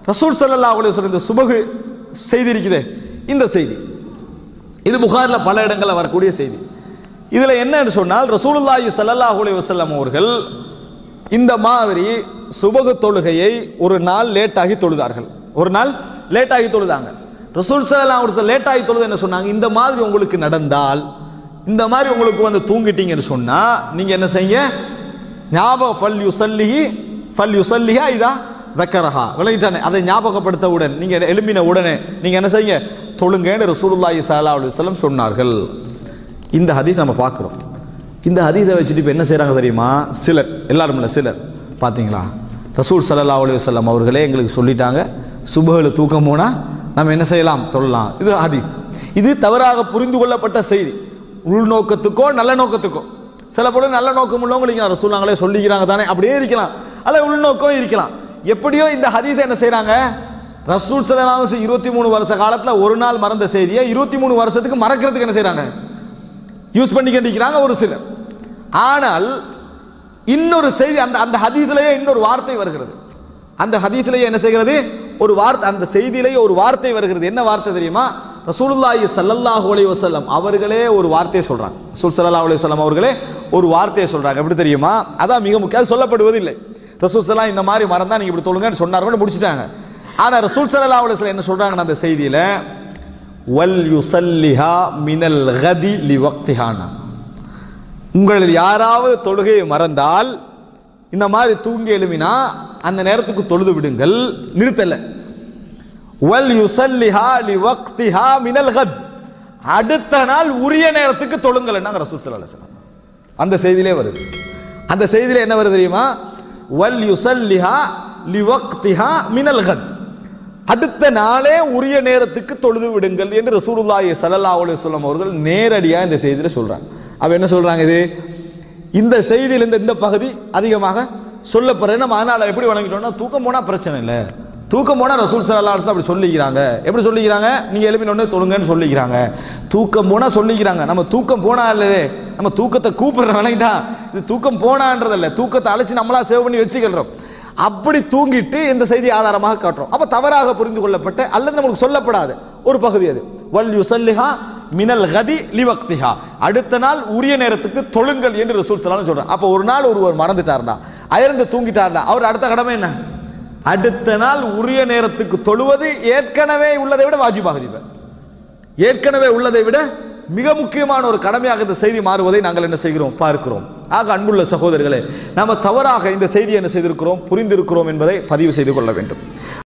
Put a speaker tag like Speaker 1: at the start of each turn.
Speaker 1: ரசூல் ஸல்லல்லாஹு அலைஹி வஸல்லம் இந்த சுபகு செய்தி இருக்குதே இந்த செய்தி இது புகாரில் பல இடங்களில் வரக்கூடிய செய்தி இதில் என்னன்னு சொன்னால் ரசூலுல்லாஹி ஸல்லல்லாஹு அலைஹி வஸல்லம் அவர்கள் இந்த மாதிரி சுபகு தொழுகையை ஒரு நாள் லேட்டாகி தொழுதார்கள் ஒரு நாள் லேட்டாகி தொழுதாங்க ரசூல் ஸல்லல்லாஹு அலைஹி வஸல்லம் லேட்டாகி தொழுது என்ன சொன்னாங்க இந்த மாதிரி உங்களுக்கு நடந்தால் இந்த மாதிரி உங்களுக்கு வந்து தூங்கிட்டீங்கன்னு சொன்னால் நீங்கள் என்ன செய்யுங்க ஞாபகம் ஃபல் யுசல்லிஹி ஃபல் யுசல்லிஹா இதா தக்கரஹா விளங்கிட்டானே அதை ஞாபகப்படுத்தவுடன் நீங்கள் எழும்பின உடனே நீங்கள் என்ன செய்யுங்க தொழுங்கன்னு ரசூலுல்லாஹி ஸல்லல்லாஹு அலைஹி வஸல்லம் சொன்னார்கள் இந்த ஹதீஸ் நம்ம பார்க்குறோம் இந்த ஹதீஸை வச்சுட்டு இப்போ என்ன செய்கிறாங்க தெரியுமா சிலர் எல்லாரும் இல்லை சிலர் பார்த்தீங்களா ரசூல் ஸல்லல்லாஹு அலைஹி வஸல்லம் அவர்களே எங்களுக்கு சொல்லிட்டாங்க சுபஹில் தூக்கம் போனால் நம்ம என்ன செய்யலாம் தொழலாம் இது ஹதீஸ் இது தவறாக புரிந்து கொள்ளப்பட்ட செய்தி உள்நோக்கத்துக்கோ நல்ல நோக்கத்துக்கோ சில பொழுது நல்ல நோக்கம் உள்ளவங்க ரசூல் நாங்களே சொல்லிக்கிறாங்க தானே அப்படியே இருக்கலாம் அல்ல உள்நோக்கம் இருக்கலாம் எப்படியோ இந்த ஹதீஸை என்ன செய்கிறாங்க ரசூல் சலாஹ் இருபத்தி மூணு வருஷ காலத்தில் ஒரு நாள் மறந்த செய்தியை இருபத்தி மூணு வருஷத்துக்கு மறக்கிறதுக்கு என்ன செய்கிறாங்க யூஸ் பண்ணிக்கிட்டு இருக்கிறாங்க ஒரு சிலர் ஆனால் இன்னொரு செய்தி அந்த அந்த ஹதீதிலேயே இன்னொரு வார்த்தை வருகிறது அந்த ஹதீதிலேயே என்ன செய்கிறது ஒரு வார்த்தை அந்த செய்தியிலேயே ஒரு வார்த்தை வருகிறது என்ன வார்த்தை தெரியுமா ரசூலுல்லாஹி ஸல்லல்லாஹு அலைஹி வஸல்லம் அவர்களே ஒரு வார்த்தையை சொல்றாங்க ரசூல் ஸல்லல்லாஹு அலைஹி வஸல்லம் அவர்களே ஒரு வார்த்தையை சொல்றாங்க எப்படி தெரியுமா அதான் மிக முக்கியம் அது சொல்லப்படுவதில்லை ரசூல் ஸல்லல்லாஹு இந்த மாதிரி மறந்தா நீங்க இப்படி தொழுங்கன்னு சொன்னார்கள் முடிச்சிட்டாங்க ஆனா ரசூல் ஸல்லல்லாஹு அலைஹி வஸல்லம் என்ன சொல்றாங்கன்னா அந்த செய்தியில வல் யுசல்லிஹா மினல் கதி லி வக்திஹானா உங்களில் யாராவது தொழுகையை மறந்தால் இந்த மாதிரி தூங்கி எழுமினா அந்த நேரத்துக்கு தொழுது விடுங்கள் நிறுத்தல வல் யுசல்லிஹா லி வக்திஹா மினல் கத் அடுத்த நாள் உரிய நேரத்துக்கு தொழுங்கள்னாங்க ரசூல் ஸல்லல்லாஹு அலைஹி வஸல்லம் அந்த செய்தியிலே வருது அந்த செய்தியில என்ன வருது தெரியுமா வல் யுசல்லிஹா லி வக்திஹா மினல் கத் அடுத்த நாளே உரிய நேரத்துக்கு தொழுது விடுங்கள் என்று ரசூலுல்லாஹி ஸல்லல்லாஹு அலைஹி வஸல்லம் அவர்கள் நேரடியாக இந்த செய்தியில் சொல்றாங்க அப்ப என்ன சொல்றாங்க இது இந்த செய்தியில் இந்த இந்த பகுதி அதிகமாக சொல்லப்படுறது நம்ம அதனால எப்படி வழங்கிட்டோம்னா தூக்கம் போனா பிரச்சனை இல்லை தூக்கம் போனால் ரசூல் ஸல்லல்லாஹு அலைஹி வஸல்லம் அப்படி சொல்லிக்கிறாங்க எப்படி சொல்லிக்கிறாங்க நீங்கள் எழுப்பினோடனே தொழுங்கன்னு சொல்லிக்கிறாங்க தூக்கம் போனால் சொல்லிக்கிறாங்க நம்ம தூக்கம் போனா இல்லையே நம்ம தூக்கத்தை கூப்பிடுற விளங்கிட்டா இது தூக்கம் போனான்றதில்ல தூக்கத்தை அழைச்சி நம்மளா சேவ் பண்ணி வச்சுக்கிறோம் அப்படி தூங்கிட்டு இந்த செய்தி ஆதாரமாக காட்டுறோம் அப்ப தவறாக புரிந்து கொள்ளப்பட்ட அல்லது நமக்கு சொல்லப்படாது ஒரு பகுதி அது வல் யுசல்லிஹா மினல் கதி லிவக்திஹா அடுத்த நாள் உரிய நேரத்துக்கு தொழுங்கள் என்று ரசூல் ஸல்லல்லாஹு சொல்றாங்க அப்போ ஒரு நாள் ஒருவர் மறந்துட்டார்னா அயர்ந்து தூங்கிட்டார்னா அவர் அடுத்த கடமை என்ன அடுத்த நாள் உரிய நேரத்துக்கு தொழுவது ஏற்கனவே உள்ளதை விட வாஜிபாகுது இப்ப ஏற்கனவே உள்ளதை விட மிக முக்கியமான ஒரு கடமையாக இந்த செய்தி மாறுவதை நாங்கள் என்ன செய்கிறோம் பார்க்கிறோம் ஆக அன்புள்ள சகோதரர்களே நாம தவறாக இந்த செய்தியை என்ன செய்திருக்கிறோம் புரிந்திருக்கிறோம் என்பதை பதிவு செய்து கொள்ள வேண்டும்